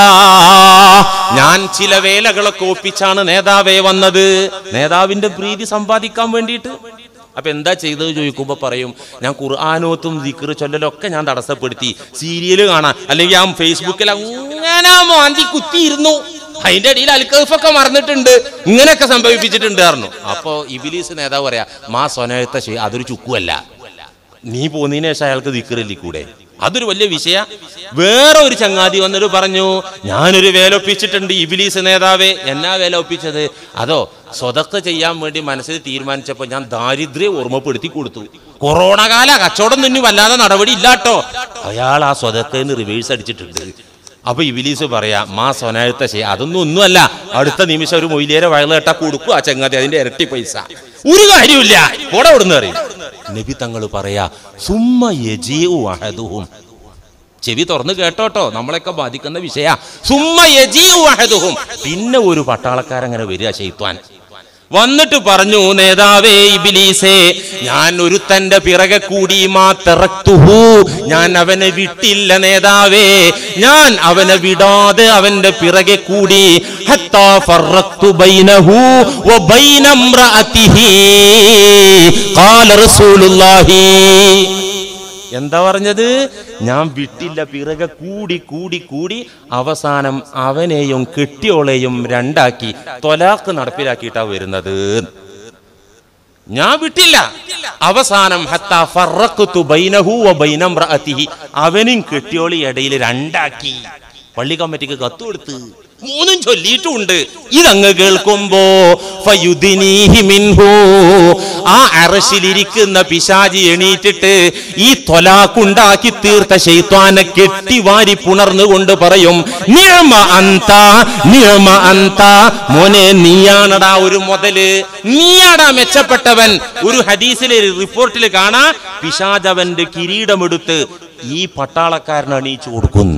ഞാൻ ചില വേലകളൊക്കെ ഒപ്പിച്ചാണ് നേതാവേ വന്നത് നേതാവിന്റെ പ്രീതി സമ്പാദിക്കാൻ വേണ്ടിയിട്ട് അപ്പൊ എന്താ ചെയ്തത് ചോദിക്കുമ്പോ പറയും ഞാൻ ഖുർആാനോത്തും ദിക്ർ ചൊല്ലലൊക്കെ ഞാൻ തടസ്സപ്പെടുത്തി സീരിയല് കാണാൻ അല്ലെങ്കിൽ ഞാൻ ഫേസ്ബുക്കിൽ അങ്ങനെ മാന്തി കുത്തിയിരുന്നു അതിന്റെ ഇടയിൽ അൽക്കഫൊക്കെ മറന്നിട്ടുണ്ട് ഇങ്ങനെയൊക്കെ സംഭവിപ്പിച്ചിട്ടുണ്ട് പറഞ്ഞു അപ്പോ ഇബിലീസ് നേതാവ് പറയാ മാ സൊനയത്തെ ശരി അതൊരു ചുക്കുമല്ല നീ പോന്നതിന് ശേഷം അയാൾക്ക് ദിക്കറില്ലേ കൂടെ അതൊരു വലിയ വിഷയ വേറെ ഒരു ചങ്ങാതി വന്നിട്ട് പറഞ്ഞു ഞാനൊരു വേല ഒപ്പിച്ചിട്ടുണ്ട് ഇബിലീസ് നേതാവേ എന്നാ വേല ഒപ്പിച്ചത് അതോ സ്വതക്ക ചെയ്യാൻ വേണ്ടി മനസ്സിൽ തീരുമാനിച്ചപ്പോൾ ഞാൻ ദാരിദ്ര്യം ഓർമ്മപ്പെടുത്തി കൊടുത്തു കൊറോണ കാല കച്ചവടം തന്നെ വല്ലാതെ നടപടി ഇല്ലാട്ടോ അയാൾ ആ സ്വതക്കന്ന് റിവേഴ്സ് അടിച്ചിട്ടുണ്ട് അപ്പൊ ഇബിലീസ് പറയാ മാ സൊനാഴ്ത്ത ശരി അതൊന്നും ഒന്നുമല്ല അടുത്ത നിമിഷം ഒരു മൊയിലേരെ വയലേട്ടാ കൊടുക്കും ആ ചങ്ങാതി അതിന്റെ ഇരട്ടി പൈസ ഒരു കാര്യമില്ല കൂടെ വിടുന്ന അറിയും നബി തങ്ങൾ പറയാ സുമ്മ യജീഉ അഹദുഹും ചെവി തുറന്ന് കേട്ടോട്ടോ നമ്മളെയൊക്കെ ബാധിക്കുന്ന വിഷയ സുമ്മ യജീഉ അഹദുഹും പിന്നെ ഒരു പട്ടാളക്കാരങ്ങനെ വരിക ചെയ്ത്വാൻ വന്നിട്ട് പറഞ്ഞു നേതാവേ ഇബിലീസേ ഞാൻ ഒരുത്തന്റെ പിറകെ കൂടി മാ തെറക്തുഹു ഞാൻ അവനെ വിട്ടില്ല നേതാവേ ഞാൻ അവനെ വിടാതെ അവന്റെ പിറകെ കൂടി ഹത്താ ഫറഖ്തു ബൈനഹു വ ബൈന ഇംറഅതിഹി ഖാല റസൂലുള്ളാഹി എന്താ പറഞ്ഞത് ഞാൻ വിട്ടില്ല പിറകെ കൂടി കൂടി കൂടി അവസാനം അവനെയും കെട്ടിയോളെയും രണ്ടാക്കി തൊലാക്ക് നടപ്പിലാക്കിയിട്ടാ വരുന്നത് ഞാൻ വിട്ടില്ല അവസാനം ഹത്താ ഫറഖ്തു ബൈനഹു വ ബൈന ഇംറഅതിഹി അവനും കെട്ടിയോളി ഇടയിൽ രണ്ടാക്കി പള്ളി കമ്മിറ്റിക്ക് കത്ത് കൊടുത്ത് മൂന്നും ചൊല്ലിയിട്ടുമുണ്ട് ഇതങ്ങ് കേൾക്കുമ്പോ ഫയുദിനീഹി മിൻഹു ആ അറശിലിരിക്കുന്ന പിശാജി എണീറ്റിട്ട് ഈ തൊലാക്കുണ്ടാക്കി തീർത്ത ശൈത്വാനെ കെട്ടിവാരി പുണർന്നുകൊണ്ട് പറയും നിയമ അന്ത നിയമ അന്ത മോനെ നീയാണടാ ഒരു മുതല് നീയാടാ മെച്ചപ്പെട്ടവൻ ഒരു ഹദീസിലെ റിപ്പോർട്ടിൽ കാണാ പിശാജവന്റെ കിരീടമെടുത്ത് ഈ പട്ടാളക്കാരൻ അണിയിച്ചു കൊടുക്കുന്നു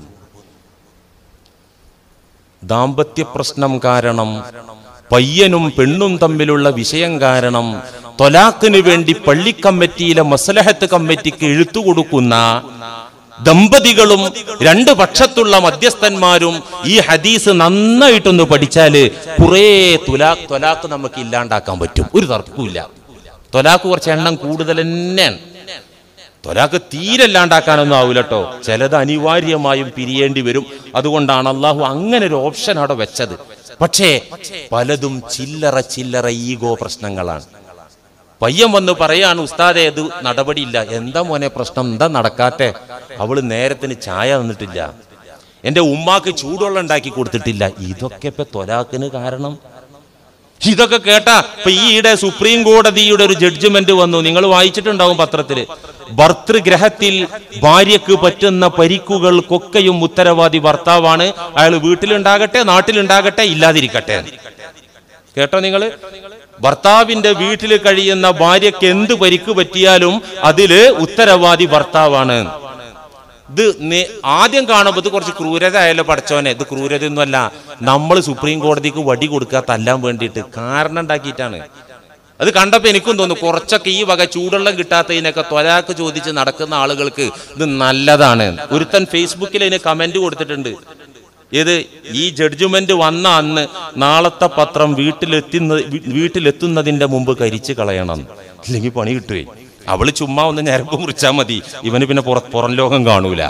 ദാമ്പത്യ പ്രശ്നം കാരണം പയ്യനും പെണ്ണും തമ്മിലുള്ള വിഷയം കാരണം തൊലാക്കിന് വേണ്ടി പള്ളി കമ്മിറ്റിയിലെ മസലഹത്ത് കമ്മിറ്റിക്ക് എഴുത്തു കൊടുക്കുന്ന ദമ്പതികളും രണ്ട് പക്ഷത്തുള്ള മധ്യസ്ഥന്മാരും ഈ ഹദീസ് നന്നായിട്ടൊന്ന് പഠിച്ചാല് കുറേ തുലാ തൊലാക്ക് നമുക്ക് ഇല്ലാണ്ടാക്കാൻ പറ്റും ഒരു തർക്കവുമില്ല തൊലാക്ക് കുറച്ച് എണ്ണം കൂടുതൽ തന്നെയാണ് തൊലാക്ക് തീരല്ലാണ്ടാക്കാനൊന്നും ആവൂലട്ടോ ചിലത് അനിവാര്യമായും പിരിയേണ്ടി വരും അതുകൊണ്ടാണ് അള്ളാഹു അങ്ങനെ ഒരു ഓപ്ഷൻ അവിടെ വെച്ചത് പക്ഷേ പലതും ചില്ലറ ചില്ലറ ഈഗോ പ്രശ്നങ്ങളാണ് പയ്യൻ വന്ന് പറയാണ് ഉസ്താദെ ഇത് നടപടിയില്ല എന്താ മോനെ പ്രശ്നം എന്താ നടക്കാത്തെ അവള് നേരത്തിന് ചായ തന്നിട്ടില്ല എന്റെ ഉമ്മാക്ക് ചൂടുവെള്ളം ഉണ്ടാക്കി കൊടുത്തിട്ടില്ല ഇതൊക്കെ ഇപ്പൊ തൊലാക്കിന് കാരണം ഇതൊക്കെ കേട്ടാ ഇപ്പൊ ഈയിടെ സുപ്രീം കോടതിയുടെ ഒരു ജഡ്ജ്മെന്റ് വന്നു നിങ്ങൾ വായിച്ചിട്ടുണ്ടാവും പത്രത്തില് ഭർതൃഗ്രഹത്തിൽ ഭാര്യക്ക് പറ്റുന്ന പരിക്കുകൾക്കൊക്കെയും ഉത്തരവാദി ഭർത്താവാണ് അയാൾ വീട്ടിലുണ്ടാകട്ടെ നാട്ടിലുണ്ടാകട്ടെ ഇല്ലാതിരിക്കട്ടെ കേട്ടോ നിങ്ങള് ഭർത്താവിന്റെ വീട്ടിൽ കഴിയുന്ന ഭാര്യക്ക് എന്ത് പരിക്ക് പറ്റിയാലും അതില് ഉത്തരവാദി ഭർത്താവാണ് ഇത് നേ- ആദ്യം കാണുമ്പോൾ ഇത് കുറച്ച് ക്രൂരത ആയല്ലോ പടച്ചോനെ ഇത് ക്രൂരതയൊന്നുമല്ല നമ്മൾ സുപ്രീം കോടതിക്ക് വടി കൊടുക്കുക തല്ലാൻ വേണ്ടിയിട്ട് കാരണം ഉണ്ടാക്കിയിട്ടാണ് അത് കണ്ടപ്പോ എനിക്കും തോന്നുന്നു കുറച്ചൊക്കെ ഈ വക ചൂടുവെള്ളം കിട്ടാത്തതിനൊക്കെ ത്വരാക്ക് ചോദിച്ച് നടക്കുന്ന ആളുകൾക്ക് ഇത് നല്ലതാണ് ഒരുത്തൻ ഫേസ്ബുക്കിൽ അതിന് കമന്റ് കൊടുത്തിട്ടുണ്ട് ഇത് ഈ ജഡ്ജ്മെന്റ് വന്ന അന്ന് നാളത്തെ പത്രം വീട്ടിലെത്തുന്ന വീ- വീട്ടിലെത്തുന്നതിന്റെ മുമ്പ് കരിച്ചു കളയണം ഇല്ലെങ്കിൽ പണി കിട്ടുവേ അവള് ചുമ്മാ ഒന്ന് ഞരമ്പ് മുറിച്ചാ മതി ഇവന് പിന്നെ പുറ പുറം ലോകം കാണൂല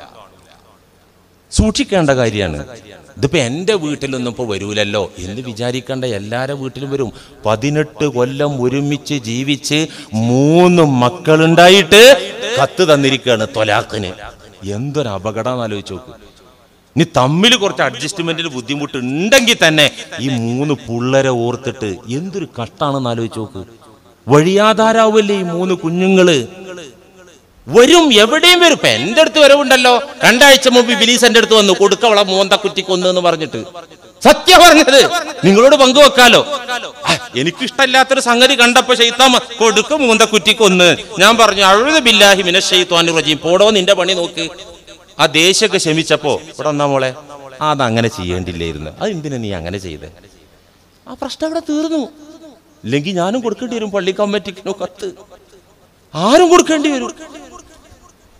സൂക്ഷിക്കേണ്ട കാര്യമാണ് ഇതിപ്പോ എന്റെ വീട്ടിലൊന്നും ഇപ്പൊ വരൂലല്ലോ എന്ന് വിചാരിക്കേണ്ട എല്ലാരെ വീട്ടിലും വരും പതിനെട്ട് കൊല്ലം ഒരുമിച്ച് ജീവിച്ച് മൂന്ന് മക്കളുണ്ടായിട്ട് കത്ത് തന്നിരിക്കുകയാണ് തൊലാക്കിന് എന്തൊരു അപകടം ആലോചിച്ച് നോക്ക് ഇനി തമ്മിൽ കുറച്ച് അഡ്ജസ്റ്റ്മെന്റിൽ ബുദ്ധിമുട്ട് ഉണ്ടെങ്കിൽ തന്നെ ഈ മൂന്ന് പിള്ളേരെ ഓർത്തിട്ട് എന്തൊരു കഷ്ടാണെന്ന് ആലോചിച്ച് നോക്ക് വഴിയാധാരാവല്ലേ ഈ മൂന്ന് കുഞ്ഞുങ്ങള് വരും എവിടെയും വരും ഇപ്പൊ എന്റെ അടുത്ത് വരവുണ്ടല്ലോ രണ്ടാഴ്ച മുമ്പ് ബിലീസ് എന്റെ അടുത്ത് വന്നു കൊടുക്കവളെ മോന്ത കുറ്റി കൊന്നു എന്ന് പറഞ്ഞിട്ട് സത്യം പറഞ്ഞത് നിങ്ങളോട് പങ്കുവെക്കാലോ ആ, എനിക്കിഷ്ടമില്ലാത്തൊരു സംഗതി കണ്ടപ്പോ ഷെയ്ത്താമ കൊടുക്ക് മൂന്ത കുറ്റി കൊന്ന് ഞാൻ പറഞ്ഞു അഴുത ബില്ലാഹി മിന ഷെയ്ത്താൻ റജീം പോടോ നിന്റെ പണി നോക്ക് ആ ദേഷ്യമൊക്കെ ശമിച്ചപ്പോ ഇവിടെ വന്നാ മോളെ ആ അതങ്ങനെ ചെയ്യേണ്ടില്ലായിരുന്നു അത് എന്തിനാ നീ അങ്ങനെ ചെയ്തേ ആ പ്രശ്നം അവിടെ തീർന്നു ഇല്ലെങ്കിൽ ഞാനും കൊടുക്കേണ്ടി വരും പള്ളി കമ്മിറ്റിക്കോ കത്ത് ആരും കൊടുക്കേണ്ടി വരും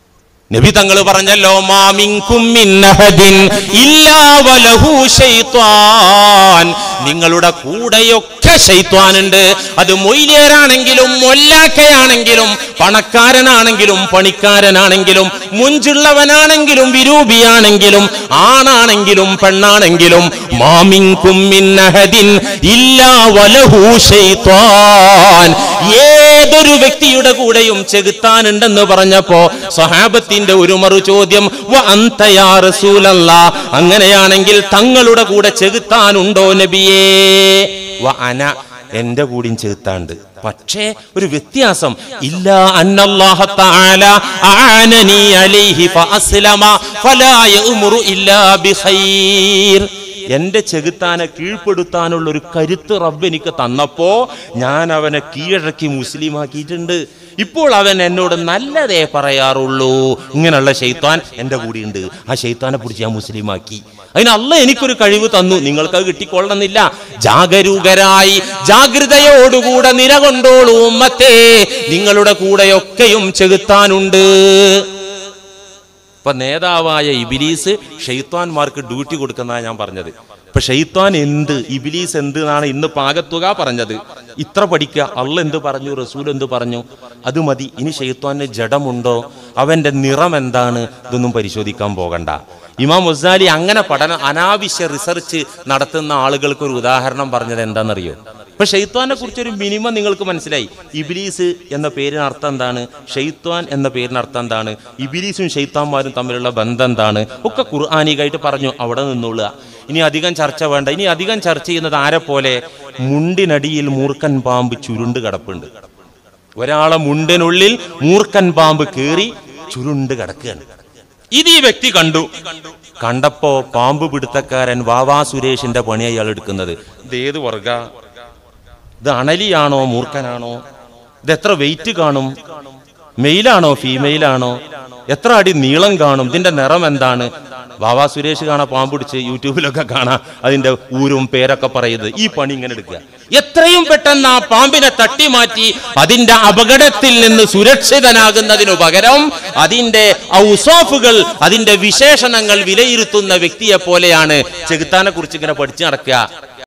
നബി തങ്ങൾ പറഞ്ഞല്ലോ മാമിൻകും മിൻ അഹദിൻ ഇല്ലാ വലഹു ശൈത്വാൻ നിങ്ങളുടെ കൂടെയൊക്കെ ശൈത്വാനുണ്ട് അത് മൊയ്ലിയരാണെങ്കിലും മൊല്ലാക്കയാണെങ്കിലും പണക്കാരനാണെങ്കിലും പണിക്കാരനാണെങ്കിലും മുഞ്ചുള്ളവനാണെങ്കിലും വിരൂപിയാണെങ്കിലും ആണാണെങ്കിലും പെണ്ണാണെങ്കിലും മാമിൻകും മിൻ അഹദിൻ ഇല്ലാ വലഹു ശൈത്വാൻ ഏതൊരു വ്യക്തിയുടെ കൂടെയും ചെകുത്താനുണ്ടെന്ന് പറഞ്ഞപ്പോ സഹാബത്തിന്റെ ഒരു മറു ചോദ്യം "വ അന്ത യാ റസൂലല്ലാ?" അങ്ങനെയാണെങ്കിൽ തങ്ങളുടെ കൂടെ ചെകുത്താനുണ്ടോ നബിയേ വ അന എന്റെ കൂടിയും ചെകുത്താണ്ട് പക്ഷേ ഒരു വ്യത്യാസം ഇല്ല അന്നല്ലാഹ തആല ആനനി അലൈഹി ഫഅസ്ലമ ഫലാ യഅ്മുറു ഇല്ലാ ബിഖൈർ എന്റെ ചെകുത്താനെ കീഴ്പ്പെടുത്താനുള്ള ഒരു കരുത്ത് റബ്ബ് എനിക്ക് തന്നപ്പോ ഞാൻ അവനെ കീഴടക്കി മുസ്ലിമാക്കിയിട്ടുണ്ട് ഇപ്പോൾ അവൻ എന്നോട് നല്ലതേ പറയാറുള്ളൂ ഇങ്ങനെയുള്ള ഷെയ്ത്താൻ എന്റെ കൂടെയുണ്ട് ആ ഷെയ്ത്താനെ പിടിച്ച് ഞാൻ മുസ്ലിമാക്കി അതിന് അല്ല എനിക്കൊരു കഴിവ് തന്നു നിങ്ങൾക്ക് കിട്ടിക്കൊള്ളണമെന്നില്ല ജാഗരൂകരായി ജാഗ്രതയോടുകൂടെ നിലകൊണ്ടോളൂ ഉമ്മത്തേ നിങ്ങളുടെ കൂടെയൊക്കെയും ചെകുത്താനുണ്ട് ഇപ്പൊ നേതാവായ ഇബിലീസ് ഷെയ്ത്താൻമാർക്ക് ഡ്യൂട്ടി കൊടുക്കുന്നതാണ് ഞാൻ പറഞ്ഞത് ഇപ്പൊ ഷെയ്ത്താൻ എന്ത് ഇബിലീസ് എന്ത് എന്നാണ് ഇന്ന് പാകത്തുക പറഞ്ഞത് ഇത്ര പഠിക്കുക അള്ള എന്ത് പറഞ്ഞു റസൂൽ എന്ത് പറഞ്ഞു അത് മതി ഇനി ഷെയ്ത്താന് ജഡമുണ്ടോ അവന്റെ നിറം എന്താണ് ഇതൊന്നും പരിശോധിക്കാൻ പോകണ്ട ഇമാം മുസാലി അങ്ങനെ പഠന അനാവശ്യ റിസർച്ച് നടത്തുന്ന ആളുകൾക്ക് ഒരു ഉദാഹരണം പറഞ്ഞത് എന്താണെന്നറിയോ ഇപ്പൊ ഷെയ്ത്താനെ കുറിച്ച് ഒരു മിനിമം നിങ്ങൾക്ക് മനസ്സിലായി ഇബിലീസ് എന്ന പേരിന് അർത്ഥം എന്താണ് ഷെയ്ത്താൻ എന്ന പേരിന് അർത്ഥം എന്താണ് ഇബിലീസും ഷെയ്ത്താന്മാരും തമ്മിലുള്ള ബന്ധം എന്താണ് ഒക്കെ ഖുർആാനികായിട്ട് പറഞ്ഞു അവിടെ നിന്നുള്ളുക ഇനി അധികം ചർച്ച വേണ്ട ഇനി അധികം ചർച്ച ചെയ്യുന്നത് ആരെ പോലെ മുണ്ടിനടിയിൽ മൂർഖൻ പാമ്പ് ചുരുണ്ട് കിടപ്പുണ്ട് ഒരാളെ മുണ്ടിനുള്ളിൽ മൂർഖൻ പാമ്പ് കേറി ചുരുണ്ട് കിടക്കുകയാണ് ഇത് ഈ വ്യക്തി കണ്ടു കണ്ടപ്പോ പാമ്പ് പിടുത്തക്കാരൻ വാവാ സുരേഷിന്റെ പണി അയാൾ എടുക്കുന്നത് ഇത് ഏത് വർഗ ഇത് അണലിയാണോ മൂർഖനാണോ ഇത് എത്ര വെയിറ്റ് കാണും മെയിലാണോ ഫീമെയിലാണോ എത്ര അടി നീളം കാണും ഇതിന്റെ നിറം എന്താണ് വാവാ സുരേഷ് കാണാ പാമ്പ് പിടിച്ച് യൂട്യൂബിലൊക്കെ കാണാം അതിന്റെ ഊരും പേരൊക്കെ പറയുന്നത് ഈ പണി ഇങ്ങനെ എടുക്കുക എത്രയും പെട്ടെന്ന് ആ പാമ്പിനെ തട്ടി മാറ്റി അതിന്റെ അപകടത്തിൽ നിന്ന് സുരക്ഷിതനാകുന്നതിനു പകരം അതിന്റെ ഔസോഫുകൾ അതിന്റെ വിശേഷണങ്ങൾ വിലയിരുത്തുന്ന വ്യക്തിയെ പോലെയാണ് ചെകുത്താനെ കുറിച്ച് ഇങ്ങനെ പഠിച്ചു നടക്കുക